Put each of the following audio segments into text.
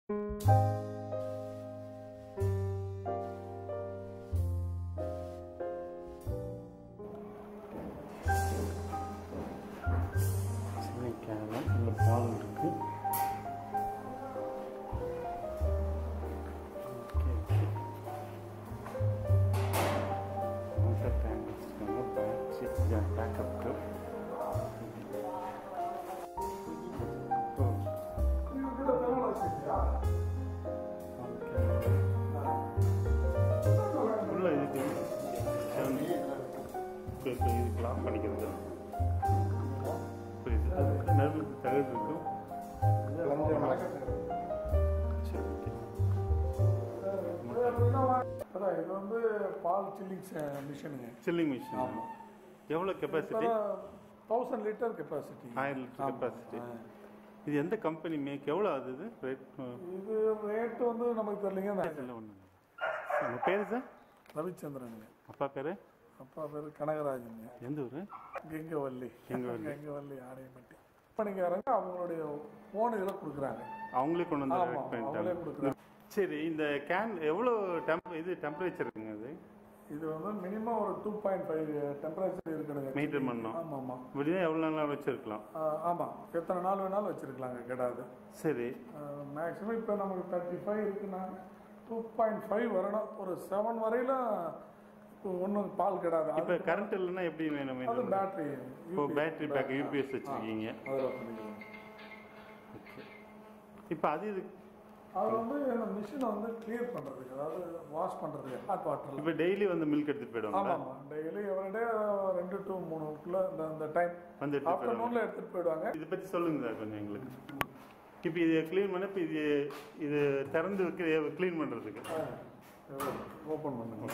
சின்னைக்கான இந்த பால் இருக்கு ஓகே ஓகே மோட்டர் டேங்க் வச்சுருக்காங்க பேட்ரி பேக்கப்புக்கு உள்ள இதுக்கு இப்போ இப்போ இதுக்கு லாக் பண்ணிக்கிறது புரியுது அதுக்கு நடுவில் தகடு இருக்கும் சரி ஓகே அதான் இது வந்து பால் சில்லிங் மிஷினுங்க சில்லிங் மிஷின் ஆமாம். எவ்வளோ கெப்பாசிட்டி தௌசண்ட் லிட்டர் கெப்பாசிட்டி ஆயிரம் லிட்டர் கெப்பாசிட்டி இது எந்த கம்பெனி மேக் எவ்வளோ ஆகுது ரேட் இது ரேட் வந்து நமக்கு தெரியலைங்க நான் இல்லை ஒன்று உங்கள் பேர் சார் ரவிச்சந்திரனுங்க அப்பா பேர் அப்பா பேர் கனகராஜனுங்க எந்த ஊர் கெங்கவல்லி கெங்கவல்லி. கெங்கவல்லி ஆணையப்பட்டி கம்பெனிக்காரங்க அவங்களுடைய ஃபோன் இதில் கொடுக்குறாங்க அவங்களே கொண்டு வந்து ஆமாம் ரெடி அவங்களே பண்ணிட்டாங்க கொடுக்குறாங்க சரி இந்த கேன் எவ்வளோ டெம்ப் இது டெம்பரேச்சர் இருக்குங்க அது இது வந்து மினிமம் ஒரு டூ பாயிண்ட் ஃபைவ் டெம்பரேச்சர் இருக்கணுங்க மெயின்டைன் பண்ணணும் ஆமாம் ஆமாம் இப்படிதான் எவ்வளோ நாளாக வச்சுருக்கலாம் ஆமாம் எத்தனை நாள் வேணாலும் வச்சுருக்கலாங்க கெடாது சரி மேக்ஸிமம் இப்போ நமக்கு தேர்ட்டி ஃபைவ் இருக்குன்னா டூ பாயிண்ட் ஃபைவ் வரணும் ஒரு செவன் வரையில ஒன்றும் பால் கிடாது இப்போ அது கரண்ட் இல்லைன்னா எப்படி வேணும் அது பேட்டரி இப்போ பேட்டரி பேக் யூபிஎஸ் வச்சுருக்கீங்க அதில் பண்ணிக்கலாம் ஓகே இப்போ அது இது அது வந்து இந்த மிஷினை வந்து கிளியர் பண்ணுறதுக்கு அதாவது வாஷ் பண்ணுறதுக்கு ஹாட் வாட்டரில் இப்போ டெய்லி வந்து மில்க் எடுத்துட்டு போயிடுவாங்க ஆமாம் ஆமாம் டெய்லி எவரிடே ரெண்டு டு மூணுக்குள்ள இந்த இந்த டைம் வந்து எடுத்துட்டு போயிடுவாங்க ஆஃப்டர்நூனில் எடுத்துகிட்டு போயிடுவாங்க இதை பற்றி சொல்லுங்க சார் கொஞ்சம் எங்களுக்கு இப்போ இதை க்ளீன் பண்ண இப்போ இது இது திறந்து வைக்க க்ளீன் பண்ணுறதுக்கு ஓப்பன் பண்ணுங்க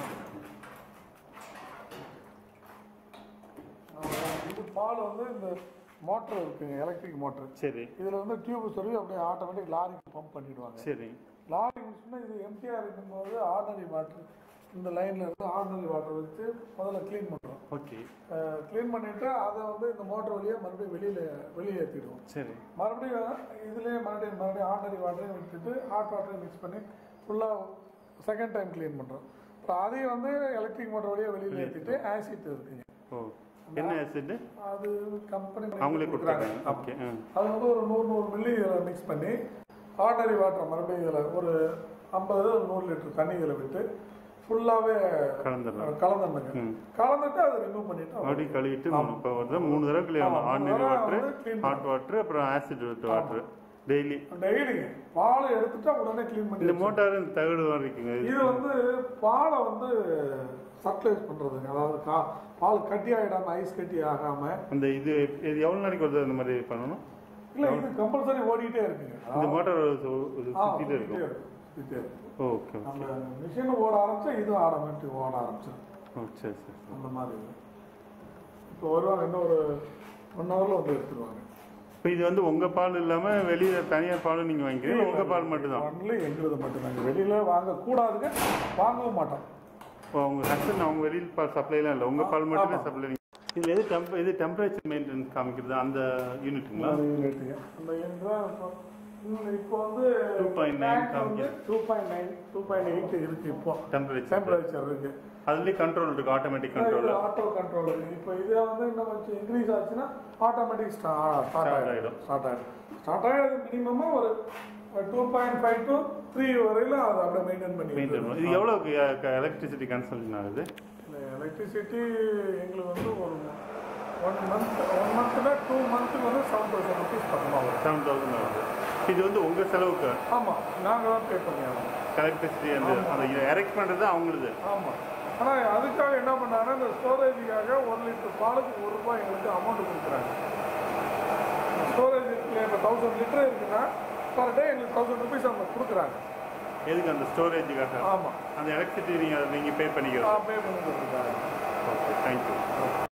ஆஹ் இது பால் வந்து இந்த மோட்டர் இருக்குங்க எலக்ட்ரிக் மோட்டர் சரி இதில் வந்து டியூப் சொல்லி அப்படியே ஆட்டோமேட்டிக் லாரிக்கு பம்ப் பண்ணிடுவாங்க சரி லாரி மிஷினா இது எம்டிஆர் இருக்கும்போது ஆர்டினரி வாட்டர் இந்த லைனில் இருந்து ஆர்டினரி வாட்டர் வச்சு முதல்ல க்ளீன் பண்ணுறோம் ஓகே க்ளீன் பண்ணிவிட்டு அதை வந்து இந்த மோட்டர் வழியாக மறுபடியும் வெளியில் வெளியே ஏற்றிடுவோம் சரி மறுபடியும் இதுலேயே மறுபடியும் மறுபடியும் ஆர்டினரி வாட்டரையும் விட்டுட்டு ஹாட் வாட்டரையும் மிக்ஸ் பண்ணி ஃபுல்லாக செகண்ட் டைம் க்ளீன் பண்ணுறோம் அப்புறம் அதையும் வந்து எலக்ட்ரிக் மோட்டர் வழியாக வெளியில் ஏற்றிட்டு ஆசிட் இருக்குங்க ஓ என்ன ஆசிட் அது கம்பெனி அவங்களே கொடுத்தாங்க ஓகே ஆ அது வந்து ஒரு நூறு நூறு மில்லி இதில் மிக்ஸ் பண்ணி ஆர்டினரி வாட்டர் மறுபடியும் இதில் ஒரு ஐம்பது நூறு லிட்டர் தண்ணி இதில் விட்டு ஃபுல்லாகவே கலந்துடலாம் கலந்துடுங்க ம். கலந்துட்டு அதை ரிமூவ் பண்ணிட்டு மறுபடியும் கழுவிட்டு மூணு இப்போ வருது மூணு தடவை கிளீன் ஆமா, ஆர்டினரி மூணு தடவை வாட்டர் வந்து clean ஹாட் வாட்டர் அப்புறம் ஆசிட் வாட்டர் டெய்லி டெய்லிங்க பாலை எடுத்துட்டா உடனே க்ளீன் பண்ணி இந்த மோட்டார் இந்த தகடு மாதிரி இருக்குங்க இது வந்து பாலை வந்து சர்க்குலேட் பண்றதுங்க அதாவது கா- பால் கட்டி ஆயிடாம ஐஸ் கட்டி ஆகாம அந்த இது இது எவ்வளோ நாளைக்கு ஒரு இந்த மாதிரி பண்ணணும் இல்ல இது கம்பல்சரி ஓடிட்டே இருக்குங்க இந்த மோட்டார் ஆ, சுற்றிட்டு சுத்திட்டே இருக்கும் இருக்கும், சுத்திட்டே இருக்கும். ஓகே நம்ம மிஷின் ஓட ஆரம்பிச்சா இதுவும் ஆட்டோமேட்டிக் ஓட ஆரம்பிச்சிடும் ஓ சரி சரி சரி அந்த மாதிரி இது. இப்போ வருவாங்க இன்னும் ஒரு ஒன் ஹவர்ல வந்து எடுத்துருவாங்க இப்போ இது வந்து உங்க பால் இல்லாம வெளியில தனியார் பாலும் நீங்க வாங்கிக்கிறீங்க உங்க பால் மட்டும்தான் ஒன்லி எங்களுது மட்டும்தாங்க வெளியில வாங்க கூடாதுங்க வாங்கவும் மாட்டோம் இப்போ உங்க ஹஸ்பண்ட் அவங்க வெளியில் பால் சப்ளைலாம் இல்லை உங்க பால் மட்டுமே சப்ளை இதுல எது டெம்ப இது டெம்பரேச்சர் மெயின்டெனன்ஸ் காமிக்கிறது அந்த யூனிட்டுங்களா அந்த யூனிட்டுங்க அந்த யூனிட் தான் இப்போ இன்னும் இப்போ வந்து 2.9 காமிக்குது. Two point nine two point eight இருக்கு இப்போ டெம்பரேச்சர் டெம்பரேச்சர் இருக்கு அதுலயே கண்ட்ரோல் இருக்கு ஆட்டோமேட்டிக் கண்ட்ரோல் ஆட்டோ கண்ட்ரோல் இருக்கு இப்போ இது வந்து இன்னும் கொஞ்சம் இன்க்ரீஸ் ஆச்சுன்னா ஆட்டோமேட்டிக் ஸ்டார்ட் Start ஆகிடும் ஆயிடும். ஸ்டார்ட் ஆகிடும் ஸ்டார்ட் ஆகிடுது மினிமமாக ஒரு two point five to three வரையில அதை அப்படியே மெயின்டைன் பண்ணி மெயின்டைன் இது எவ்வளவு எலக்ட்ரிசிட்டி கன்சல்ஷன் ஆகுது எலக்ட்ரிசிட்டி எங்களுக்கு வந்து ஒரு ஒன் மந்த் ஒன் மந்த்தில் டூ மந்த்துக்கு வந்து செவன் தௌசண்ட் ருபீஸ் பக்கமாக வரும் செவன் தௌசண்ட் ஆகுது இது வந்து உங்க செலவுக்கு ஆமாம் நாங்கள் தான் பே பண்ணி ஆகணும் எலக்ட்ரிசிட்டி அந்த அந்த எரெக்ட் பண்றது அவங்களுது ஆமாம் ஆனால் அதுக்காக என்ன பண்ணாங்கன்னா இந்த ஸ்டோரேஜுக்காக ஒரு லிட்டர் பாலுக்கு ஒரு ரூபாய் எங்களுக்கு அமௌண்ட் கொடுக்குறாங்க ஸ்டோரேஜ் இருக்குல்ல இப்போ தௌசண்ட் லிட்டர் இருக்குன்னா பர் டே எங்களுக்கு தௌசண்ட் ருபீஸ் அவங்க கொடுக்குறாங்க எதுக்கு அந்த ஸ்டோரேஜுக்காக ஆமாம் அந்த எலக்ட்ரிசிட்டி நீங்க நீங்க பே பண்ணிக்கிறோம் பே பண்ணி கொடுக்குறாங்க ஓகே தேங்க்யூ